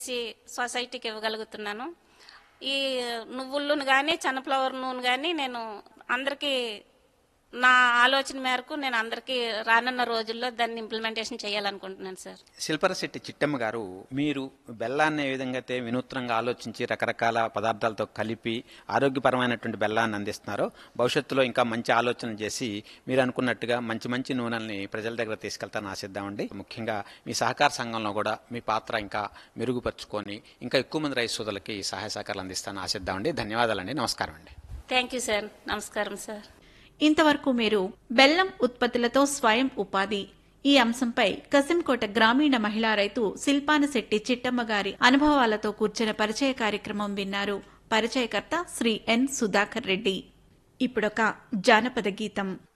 చేసి సొసైటీకి ఇవ్వగలుగుతున్నాను ఈ నువ్వులను కానీ సన్ఫ్లవర్ నూనె కానీ నేను అందరికీ నా ఆలోచన మేరకు నేను అందరికీ రానున్న రోజుల్లో దాన్ని ఇంప్లిమెంటేషన్ చేయాలనుకుంటున్నాను సార్ శిల్పరశెట్టి చిట్టమ్మ గారు మీరు బెల్లాన్ని ఏ విధంగా అయితే వినూత్నంగా ఆలోచించి రకరకాల పదార్థాలతో కలిపి ఆరోగ్యపరమైనటువంటి బెల్లాన్ని అందిస్తున్నారో భవిష్యత్తులో ఇంకా మంచి ఆలోచన చేసి మీరు అనుకున్నట్టుగా మంచి మంచి నూనెల్ని ప్రజల దగ్గర తీసుకెళ్తాను ఆశిద్దామండి ముఖ్యంగా మీ సహకార సంఘంలో కూడా మీ పాత్ర ఇంకా మెరుగుపరుచుకొని ఇంకా ఎక్కువ మంది రైతు సోదరులకి సహాయ సహకారాలు అందిస్తాను ఆశిద్దామండి ధన్యవాదాలండి నమస్కారం అండి థ్యాంక్ యూ సార్ నమస్కారం సార్ ఇంతవరకు మీరు బెల్లం ఉత్పత్తులతో స్వయం ఉపాధి ఈ అంశంపై కసింకోట గ్రామీణ మహిళా రైతు శిల్పానశెట్టి చిట్టమ్మ గారి అనుభవాలతో కూర్చిన పరిచయ కార్యక్రమం విన్నారు పరిచయకర్త శ్రీ ఎన్ సుధాకర్ రెడ్డి ఇప్పుడొక జానపద గీతం